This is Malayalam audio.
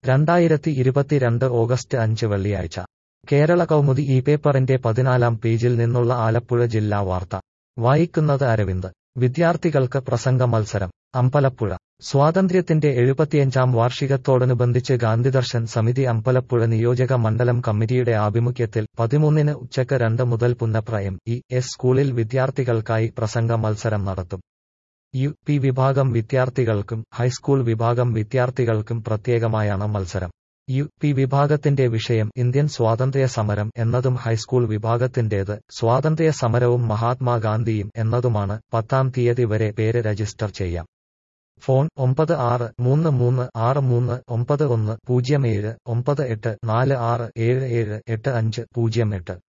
രണ്ടായിരത്തി ഇരുപത്തിരണ്ട് ഓഗസ്റ്റ് അഞ്ച് വെള്ളിയാഴ്ച കേരള കൗമുദി ഈ പേപ്പറിന്റെ പതിനാലാം പേജിൽ നിന്നുള്ള ആലപ്പുഴ ജില്ലാ വാർത്ത വായിക്കുന്നത് അരവിന്ദ് വിദ്യാർത്ഥികൾക്ക് പ്രസംഗ മത്സരം അമ്പലപ്പുഴ സ്വാതന്ത്ര്യത്തിന്റെ എഴുപത്തിയഞ്ചാം വാർഷികത്തോടനുബന്ധിച്ച് ഗാന്ധിദർശൻ സമിതി അമ്പലപ്പുഴ നിയോജക മണ്ഡലം കമ്മിറ്റിയുടെ ആഭിമുഖ്യത്തിൽ പതിമൂന്നിന് ഉച്ചക്ക് രണ്ട് മുതൽ പുന്നപ്ര എം ഇ എസ് സ്കൂളിൽ വിദ്യാർത്ഥികൾക്കായി പ്രസംഗ മത്സരം നടത്തും യു പി വിഭാഗം വിദ്യാർത്ഥികൾക്കും ഹൈസ്കൂൾ വിഭാഗം വിദ്യാർത്ഥികൾക്കും പ്രത്യേകമായാണ് മത്സരം യു പി വിഭാഗത്തിന്റെ വിഷയം ഇന്ത്യൻ സ്വാതന്ത്ര്യ സമരം എന്നതും ഹൈസ്കൂൾ വിഭാഗത്തിന്റേത് സ്വാതന്ത്ര്യ സമരവും മഹാത്മാഗാന്ധിയും എന്നതുമാണ് പത്താം തീയതി വരെ പേര് രജിസ്റ്റർ ചെയ്യാം ഫോൺ ഒമ്പത് ആറ് മൂന്ന് മൂന്ന് ആറ് മൂന്ന് ഒമ്പത് ഒന്ന് പൂജ്യം ഏഴ് ഒമ്പത് എട്ട് നാല് ആറ് ഏഴ് ഏഴ് എട്ട് അഞ്ച് പൂജ്യം എട്ട്